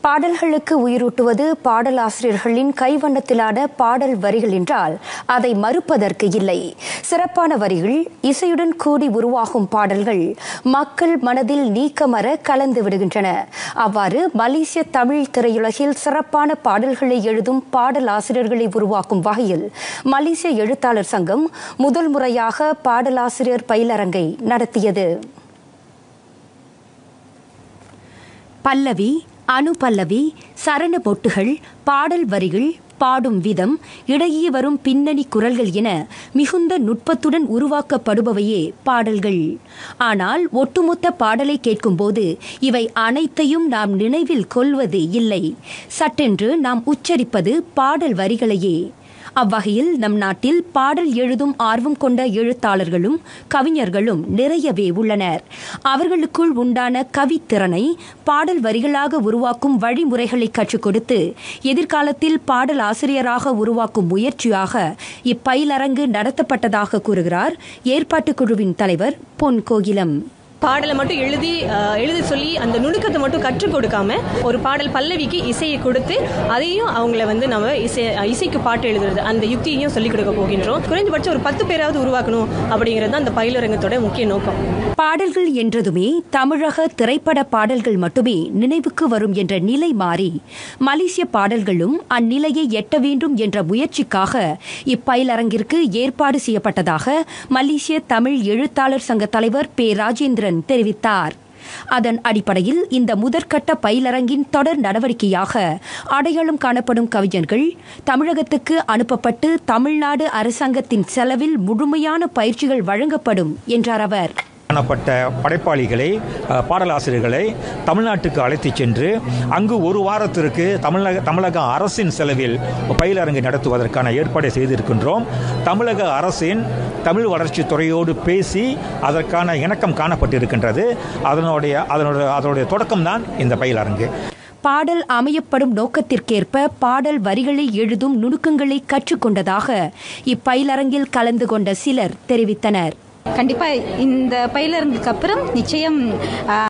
பாடல்களுக்கு உயிரூட்டுவது பாடலாசிரியர்களின் கைவண்ணத்திலான பாடல் வரிகள் என்றால் அதை மறுப்பதற்கு இல்லை சிறப்பான வரிகள் இசையுடன் கூடி உருவாகும் பாடல்கள் மக்கள் மனதில் நீக்கமர கலந்து விடுகின்றன அவ்வாறு மலேசிய தமிழ் திரையுலகில் சிறப்பான பாடல்களை எழுதும் பாடலாசிரியர்களை உருவாக்கும் வகையில் மலேசிய எழுத்தாளர் சங்கம் முதல் முறையாக பாடலாசிரியர் பயிலரங்கை நடத்தியது பல்லவி அனுபல்லவி சரண பொட்டுகள் பாடல் வரிகள் பாடும் விதம் இடையே வரும் பின்னணி குரல்கள் என மிகுந்த நுட்பத்துடன் உருவாக்கப்படுபவையே பாடல்கள் ஆனால் ஒட்டுமொத்த பாடலை கேட்கும்போது இவை அனைத்தையும் நாம் நினைவில் கொள்வது இல்லை சட்டென்று நாம் உச்சரிப்பது பாடல் வரிகளையே அவ்வகையில் நம் நாட்டில் பாடல் எழுதும் ஆர்வம் கொண்ட எழுத்தாளர்களும் கவிஞர்களும் நிறையவே உள்ளனர் அவர்களுக்குள் உண்டான கவித்திறனை பாடல் வரிகளாக உருவாக்கும் வழிமுறைகளை கற்றுக் கொடுத்து எதிர்காலத்தில் பாடல் ஆசிரியராக உருவாக்கும் முயற்சியாக இப்பயிலரங்கு நடத்தப்பட்டதாக கூறுகிறார் ஏற்பாட்டுக் குழுவின் தலைவர் பொன் கோகிலம் பாடலை மட்டும் எழுதி அஹ், எழுத சொல்லி அந்த நுணுக்கத்தை மட்டும் கற்றுக் கொடுக்காம ஒரு பாடல் பல்லவிக்கு இசையை கொடுத்து அதையும் அவங்கள வந்து நம்ம இசை இசைக்கு பாட்டு எழுதுறது அந்த யுக்தியையும் சொல்லிக் கொடுக்க போகின்றோம் குறைந்தபட்சம் ஒரு பத்து பேராவது உருவாக்கணும் அப்படிங்கிறது தான் அந்த பயிலரங்கத்தோட முக்கிய நோக்கம் பாடல்கள் என்றதுமே தமிழக திரைப்பட பாடல்கள் மட்டுமே நினைவுக்கு வரும் என்ற நிலை மாறி மலேசிய பாடல்களும் அந்நிலையை எட்ட வேண்டும் என்ற முயற்சிக்காக இப்பயிலரங்கிற்கு ஏற்பாடு செய்யப்பட்டதாக மலேசிய தமிழ் எழுத்தாளர் சங்க தலைவர் பே ராஜேந்திரன் தெரிவித்தார் அதன் அடிப்படையில் இந்த முதற்கட்ட பயிலரங்கின் தொடர் நடவடிக்கையாக அடையாளம் காணப்படும் கவிஞர்கள் தமிழகத்துக்கு அனுப்பப்பட்டு தமிழ்நாடு அரசாங்கத்தின் செலவில் முழுமையான பயிற்சிகள் வழங்கப்படும் என்றார் அவர் காணப்பட்ட படைப்பாளிகளை அஹ், பாடலாசிரியர்களை தமிழ்நாட்டுக்கு அழைத்துச் சென்று அங்கு ஒரு வாரத்திற்கு தமிழக தமிழக அரசின் செலவில் பயிலரங்கை நடத்துவதற்கான ஏற்பாடை செய்திருக்கின்றோம் தமிழக அரசின் தமிழ் வளர்ச்சித் துறையோடு பேசி அதற்கான இணக்கம் காணப்பட்டிருக்கின்றது அதனுடைய அதனுடைய அதனுடைய தொடக்கம்தான் இந்த பயிலரங்கு பாடல் அமையப்படும் நோக்கத்திற்கேற்ப பாடல் வரிகளை எழுதும் நுணுக்கங்களை கற்றுக்கொண்டதாக இப்பயிலரங்கில் கலந்து கொண்ட சிலர் தெரிவித்தனர் கண்டிப்பா இந்த பயிலரங்குக்கு அப்புறம் நிச்சயம் ஆ,